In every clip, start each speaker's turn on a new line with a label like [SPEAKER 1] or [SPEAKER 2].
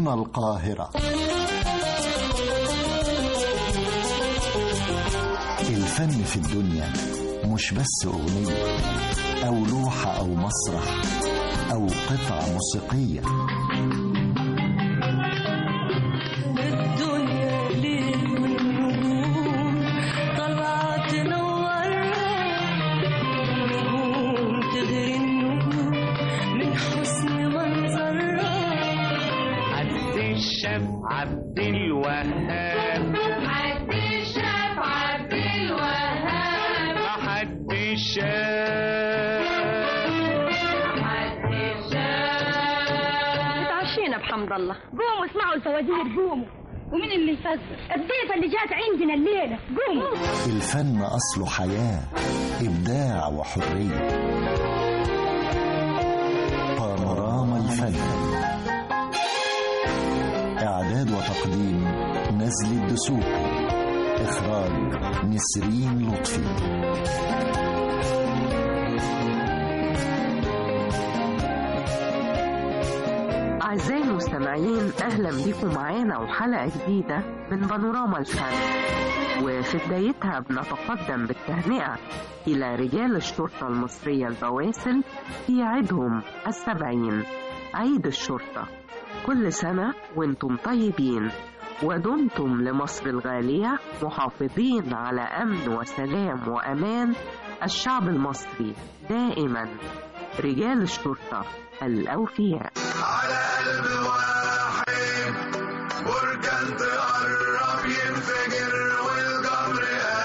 [SPEAKER 1] هنا القاهرة الفن في الدنيا مش بس أغنية أو لوحة أو مسرح أو قطعة موسيقية
[SPEAKER 2] الدنيا ليل والنجوم طلعت تنورنا نجوم تغري النجوم من حسن منظرها
[SPEAKER 3] عبد الشاف عبد الوهاب
[SPEAKER 2] عبد الشاف عبد الوهاب
[SPEAKER 3] عبد الشاف
[SPEAKER 2] عبد الشاف
[SPEAKER 4] اتعشينا بحمد الله قوموا اسمعوا الفوازير قوموا ومين اللي يفزر الضيفة اللي جات عندنا الليلة قوموا
[SPEAKER 1] الفن أصله حياة إبداع وحرية بانوراما الفن إعداد وتقديم نزل الدسوقي إخراج نسرين لطفي
[SPEAKER 5] أعزائي المستمعين أهلا بكم معانا وحلقة جديدة من بانوراما الفن وفي بدايتها بنتقدم بالتهنئة إلى رجال الشرطة المصرية البواسل في عيدهم السبعين عيد الشرطة كل سنة وانتم طيبين ودمتم لمصر الغالية محافظين على أمن وسلام وأمان الشعب المصري دائما رجال الشرطة الأوفياء
[SPEAKER 6] على قلب واحد بركان تقرب ينفجر والجمر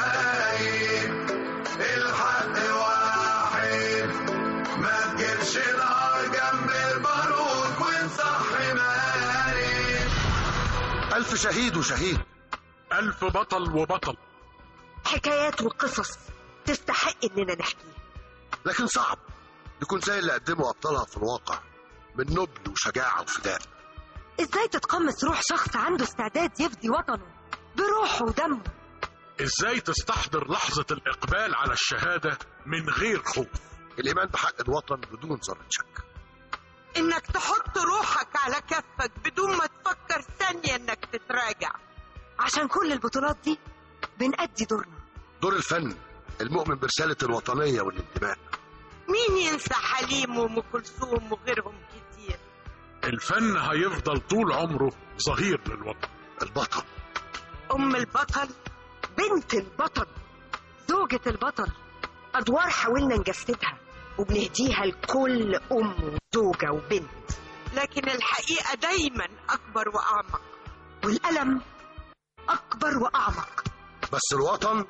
[SPEAKER 6] قايم الحق واحد ما تجيبش نار جنب البارود ونصحي مارد
[SPEAKER 7] ألف شهيد وشهيد
[SPEAKER 8] ألف بطل وبطل
[SPEAKER 9] حكايات وقصص تستحق اننا نحكيها
[SPEAKER 7] لكن صعب نكون زي اللي قدموا أبطالها في الواقع من نبل وشجاعة وفداء
[SPEAKER 9] ازاي تتقمص روح شخص عنده استعداد يفدي وطنه بروحه ودمه
[SPEAKER 8] إزاي تستحضر لحظة الإقبال على الشهادة من غير خوف
[SPEAKER 7] الإيمان بحق الوطن بدون ذرة شك
[SPEAKER 10] انك تحط روحك على كفك بدون ما تفكر ثانية انك تتراجع
[SPEAKER 9] عشان كل البطولات دي بنأدي دورنا
[SPEAKER 7] دور الفن المؤمن برسالة الوطنية والانتماء
[SPEAKER 10] مين ينسى حليم وام كلثوم وغيرهم كتير
[SPEAKER 8] الفن هيفضل طول عمره ظهير للوطن
[SPEAKER 7] البطل
[SPEAKER 10] ام البطل
[SPEAKER 9] بنت البطل زوجة البطل أدوار حاولنا نجسدها وبنهديها لكل أم وزوجة وبنت
[SPEAKER 10] لكن الحقيقة دايما اكبر واعمق
[SPEAKER 9] والألم أكبر وأعمق
[SPEAKER 7] بس الوطن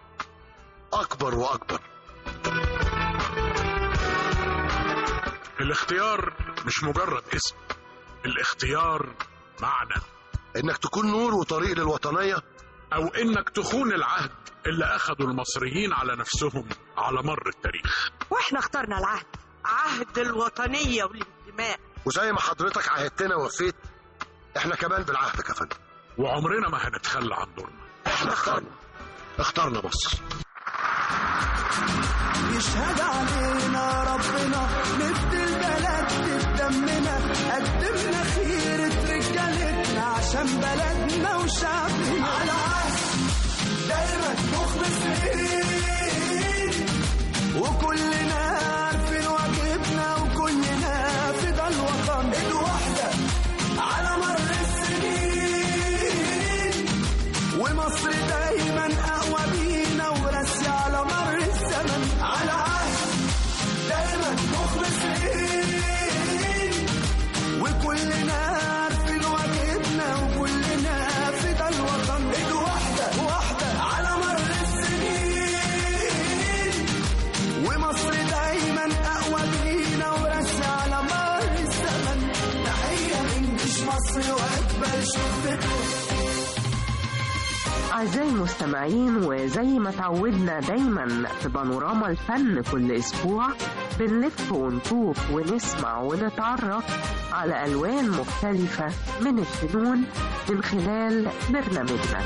[SPEAKER 7] أكبر وأكبر
[SPEAKER 8] الاختيار مش مجرد اسم الاختيار معنى
[SPEAKER 7] إنك تكون نور وطريق للوطنية
[SPEAKER 8] أو إنك تخون العهد اللي أخدوا المصريين على نفسهم على مر التاريخ
[SPEAKER 9] وإحنا اخترنا العهد
[SPEAKER 10] عهد الوطنية والانتماء
[SPEAKER 7] وزي ما حضرتك عهدتنا ووفيت إحنا كمان بالعهد يا فندم
[SPEAKER 8] وعمرنا ما هنتخلى عن دورنا
[SPEAKER 7] إحنا اخترنا اخترنا مصر
[SPEAKER 6] يشهد علينا ربنا نفد البلد بدمنا قدمنا خيرة رجالتنا عشان بلدنا وشعبنا على عهد دايما مخلصين وكلنا عارفين واجبنا وكلنا فدا الوطن الوحدة على مر السنين ومصر دايما اقوى بينا وراسي على مر الزمن على عهد دايما مخلصين وكلنا عارفين واجبنا وكلنا فدا الوطن الوحدة واحدة على مر السنين ومصر دايما اقوى بينا وراسي على مر الزمن تحية من جيش مصر واجمل شرطته
[SPEAKER 5] أعزائي المستمعين وزي ما تعودنا دايما في بانوراما الفن كل أسبوع بنلف ونطوف ونسمع ونتعرف على ألوان مختلفة من الفنون من خلال برنامجنا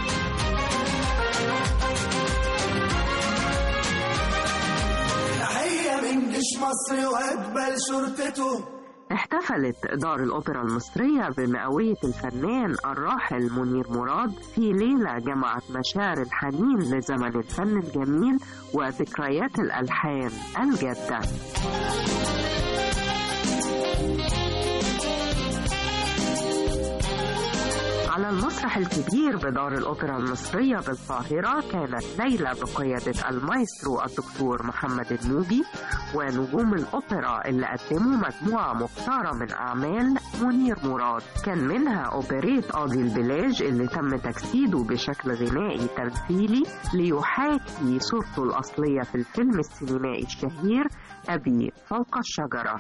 [SPEAKER 6] تحية من جيش مصر وأجمل شرطته
[SPEAKER 5] احتفلت دار الأوبرا المصرية بمئوية الفنان الراحل منير مراد في ليلة جمعت مشاعر الحنين لزمن الفن الجميل وذكريات الألحان الجادة على المسرح الكبير بدار الأوبرا المصرية بالقاهرة كانت ليلة بقيادة المايسترو الدكتور محمد الموجي ونجوم الأوبرا اللي قدموا مجموعة مختارة من أعمال منير مراد كان منها أوبريت قاضي البلاج اللي تم تجسيده بشكل غنائي تمثيلي ليحاكي صورته الأصلية في الفيلم السينمائي الشهير أبي فوق الشجرة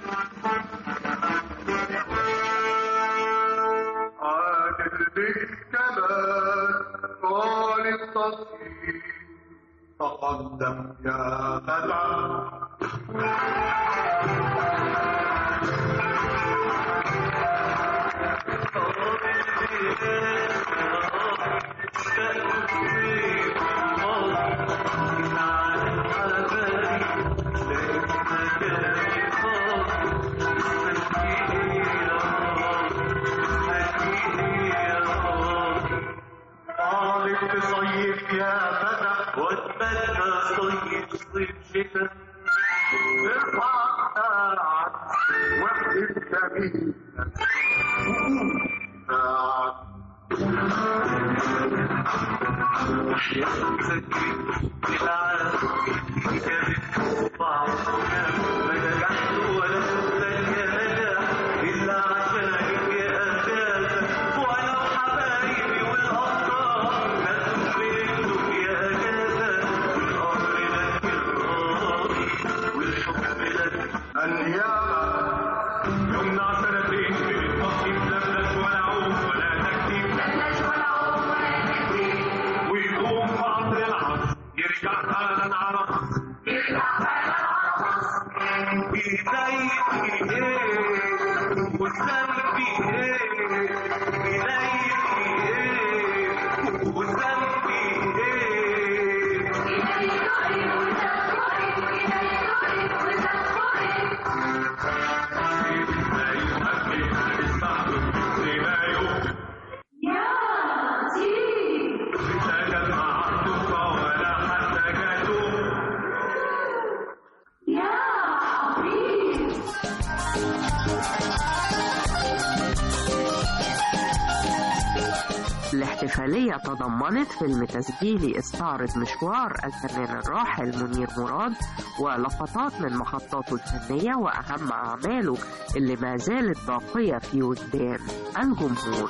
[SPEAKER 11] عادل بالكمال طال التصوير تقدم يا بدر طالب تصيف يا بدر واتمنى صيف صيف شتاء ارفع ساعة واحد جميل ساعة النيابة يمنع سنتين من التصنيف لملج ولا عوف ولا تكتيف لملج ولا عوف ولا تكتيف ويقوم في عصر العصر يرجع فعلا على مصر يرجع فعلا على مصر بيدي ايه وذنبي ايه بيدي ايه وذنبي
[SPEAKER 5] الاحتفالية تضمنت فيلم تسجيلي استعرض مشوار الفنان الراحل منير مراد ولقطات من محطاته الفنية وأهم أعماله اللي ما زالت باقية في وجدان الجمهور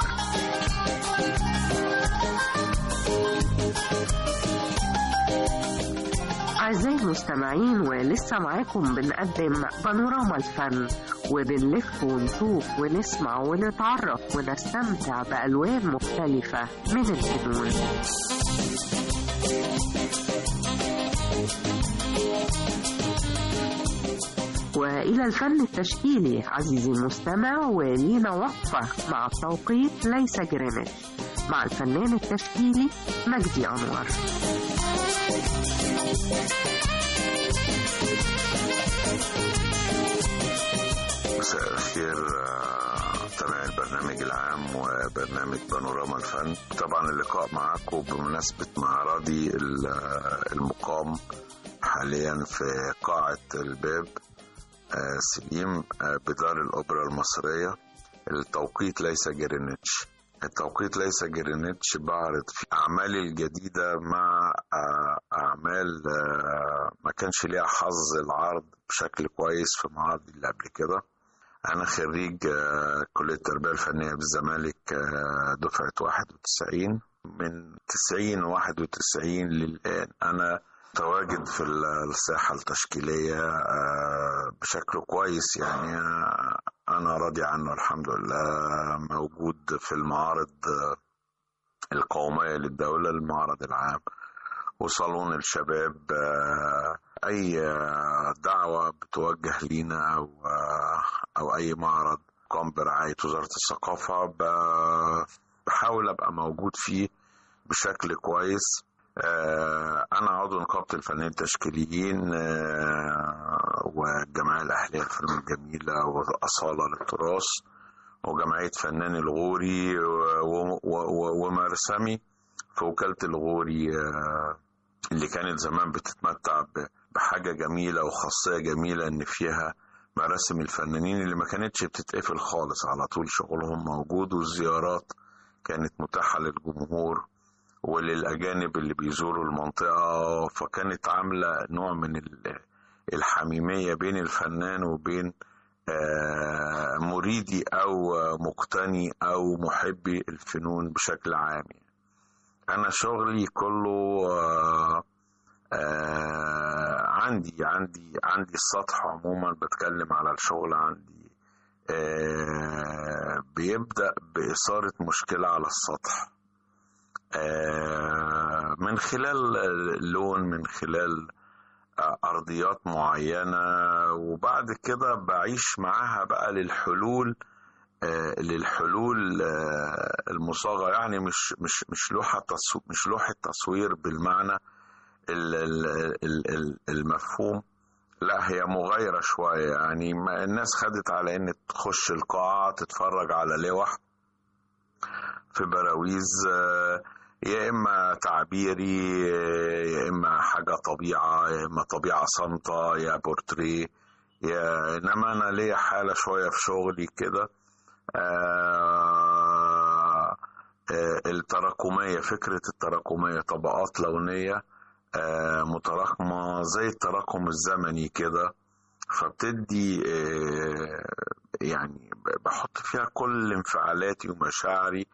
[SPEAKER 5] أعزائي المستمعين ولسه معاكم بنقدم بانوراما الفن وبنلف ونشوف ونسمع ونتعرف ونستمتع بألوان مختلفة من الفنون وإلى الفن التشكيلي عزيزي المستمع ولينا وقفة مع التوقيت ليس جرينتش مع الفنان التشكيلي مجدي أنور
[SPEAKER 12] مساء الخير آه، مستمعي البرنامج العام وبرنامج بانوراما الفن طبعا اللقاء معاكم بمناسبة معرضي ال- آه، المقام حاليا في قاعة الباب آه، سليم آه، بدار الأوبرا المصرية التوقيت ليس جرينتش التوقيت ليس جرينتش بعرض في أعمالي الجديدة مع آه، أعمال آه، ما كانش ليها حظ العرض بشكل كويس في معارضي اللي قبل كده أنا خريج آه، كلية التربية الفنية بالزمالك آه، دفعة 91 من 90 91 للآن أنا تواجد في ال- الساحة التشكيلية آه، بشكل كويس يعني آه، أنا راضي عنه الحمد لله موجود في المعارض آه، القومية للدولة المعرض العام وصالون الشباب آه، أي آه، دعوة بتوجه لينا أو آه، أو أي معرض قام برعاية وزارة الثقافة ب- بحاول أبقى موجود فيه بشكل كويس آه، أنا عضو نقابة الفنانين التشكيليين آه، والجمعية الأهلية للفنون الجميلة وأصالة للتراث وجمعية فنان الغوري و- و- و- ومرسمي في وكالة الغوري آه، اللي كانت زمان بتتمتع ب- بحاجة جميلة وخاصية جميلة إن فيها مراسم الفنانين اللي ما كانتش بتتقفل خالص على طول شغلهم موجود والزيارات كانت متاحة للجمهور وللأجانب اللي بيزوروا المنطقة فكانت عاملة نوع من ال- الحميمية بين الفنان وبين آه، مريدي أو مقتني أو محبي الفنون بشكل عام يعني. أنا شغلي كله آه، آه، عندي عندي عندي السطح عموما بتكلم على الشغل عندي آه، بيبدأ بإثارة مشكلة على السطح آه، من خلال اللون من خلال آه، أرضيات معينة وبعد كده بعيش معاها بقى للحلول آه، للحلول آه، المصاغة يعني مش مش مش لوحة تصو مش لوحة تصوير بالمعنى ال- ال- ال- ال- المفهوم لا هي مغايرة شوية يعني ما الناس خدت على ان تخش القاعة تتفرج على لوح في براويز آه، يا اما تعبيري آه، يا اما حاجة طبيعة يا اما طبيعة صامتة يا بورتريه يا انما انا ليا حالة شوية في شغلي كده آه، آه، التراكمية فكرة التراكمية طبقات لونية آه، متراكمة زي التراكم الزمني كده فبتدي آه، يعني ب- بحط فيها كل انفعالاتي ومشاعري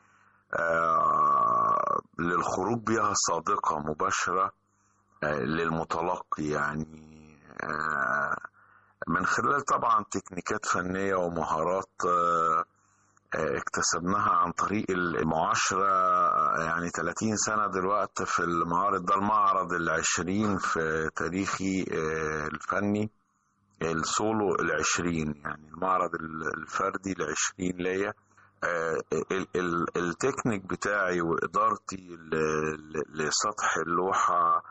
[SPEAKER 12] آه، للخروج بيها صادقة مباشرة آه، للمتلقي يعني آه، من خلال طبعا تكنيكات فنية ومهارات آه، آه، اكتسبناها عن طريق المعاشرة آه، يعني 30 سنة دلوقتي في المعارض ده المعرض العشرين في تاريخي آه، الفني السولو العشرين يعني المعرض ال- الفردي العشرين ليا آه، ال- ال- التكنيك بتاعي وإدارتي ل- ل- لسطح اللوحة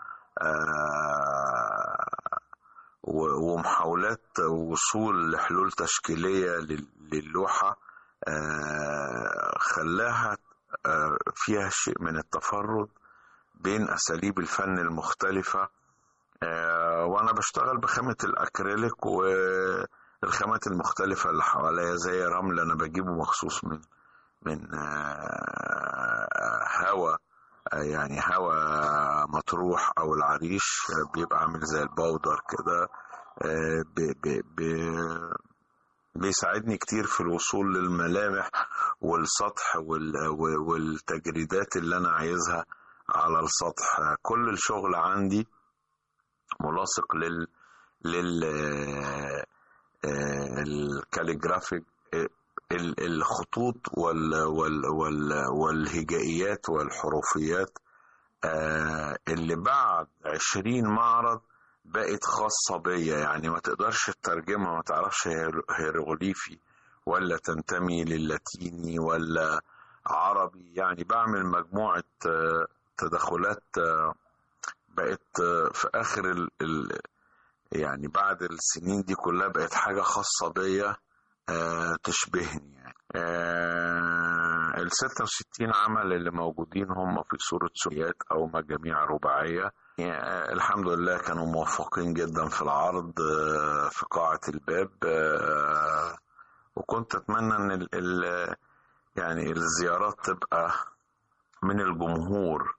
[SPEAKER 12] آه، و- ومحاولات وصول لحلول تشكيلية لل- للوحة آه، خلاها آه، فيها شيء من التفرد بين أساليب الفن المختلفة آه، وأنا بشتغل بخامة الأكريليك والخامات المختلفة اللي حواليا زي رمل أنا بجيبه مخصوص من من آه، هوا آه، يعني هوا مطروح أو العريش آه، بيبقى عامل زي البودر كده آه، ب- ب- ب- بيساعدني كتير في الوصول للملامح والسطح وال- و- والتجريدات اللي أنا عايزها على السطح آه، كل الشغل عندي ملاصق لل لل آه، آه، الكاليجرافيك آه، ال- الخطوط وال وال وال والهجائيات والحروفيات آه، اللي بعد عشرين معرض بقت خاصة بيا يعني ما تقدرش تترجمها ما تعرفش هير- هيروغليفي ولا تنتمي للاتيني ولا عربي يعني بعمل مجموعة آه، تدخلات آه، بقت آه، في آخر ال ال يعني بعد السنين دي كلها بقت حاجة خاصة بيا آه، تشبهني يعني آه، ال 66 عمل اللي موجودين هم في صورة سوريات أو مجاميع رباعية يعني الحمد لله كانوا موفقين جدا في العرض آه، في قاعة الباب آه، وكنت أتمنى إن ال ال يعني الزيارات تبقى من الجمهور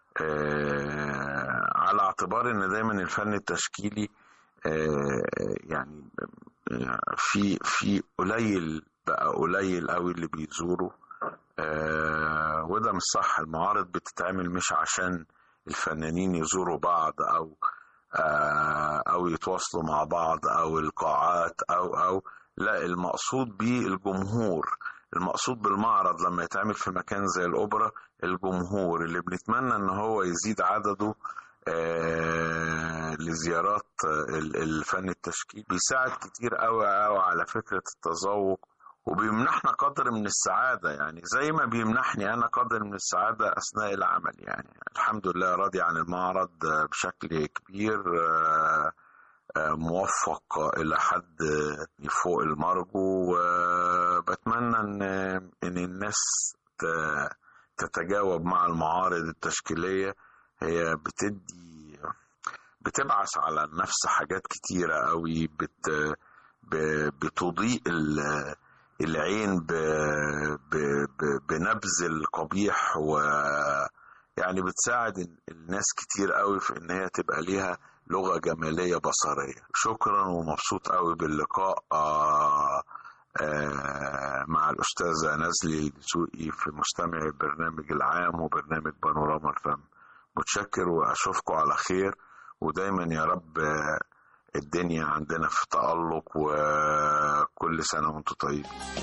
[SPEAKER 12] آه، على اعتبار ان دايما الفن التشكيلي آه، يعني آه، في في قليل بقى قليل قوي اللي بيزوروا آه، وده مش صح المعارض بتتعمل مش عشان الفنانين يزوروا بعض او آه، او يتواصلوا مع بعض او القاعات او او لا المقصود بيه الجمهور المقصود بالمعرض لما يتعمل في مكان زي الأوبرا الجمهور اللي بنتمنى ان هو يزيد عدده آه، لزيارات آه، ال- الفن التشكيلي بيساعد كتير قوي قوي على فكرة التذوق وبيمنحنا قدر من السعادة يعني زي ما بيمنحني أنا قدر من السعادة أثناء العمل يعني الحمد لله راضي عن المعرض آه، بشكل كبير آه، آه، موفق إلى حد فوق المرجو وبتمنى إن إن الناس ت- تتجاوب مع المعارض التشكيلية هي بتدي بتبعث على النفس حاجات كتيرة قوي بت ب- بتضيء ال- العين ب- ب- ب- بنبذ القبيح و يعني بتساعد ال- الناس كتير قوي في ان هي تبقى ليها لغة جمالية بصرية شكرا ومبسوط قوي باللقاء آه آه مع الأستاذة نزلي دسوقي في مستمع البرنامج العام وبرنامج بانوراما الفن متشكر وأشوفكم على خير ودايما يا رب آه، الدنيا عندنا في تألق وكل سنة وانتم طيبين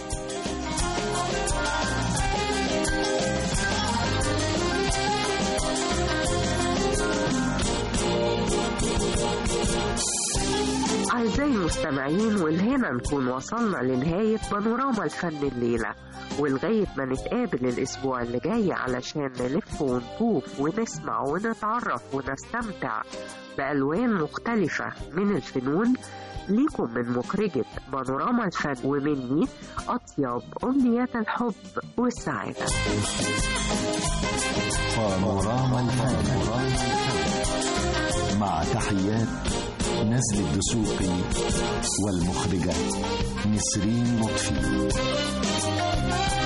[SPEAKER 5] أعزائي المستمعين والهنا نكون وصلنا لنهاية بانوراما الفن الليلة ولغاية ما نتقابل الأسبوع اللي جاي علشان نلف ونطوف ونسمع ونتعرف ونستمتع بألوان مختلفة من الفنون ليكم من مخرجة بانوراما الفن ومني أطيب أمنيات الحب والسعادة
[SPEAKER 1] بانوراما الفن مع تحيات نزل الدسوقي والمخرجة نسرين لطفي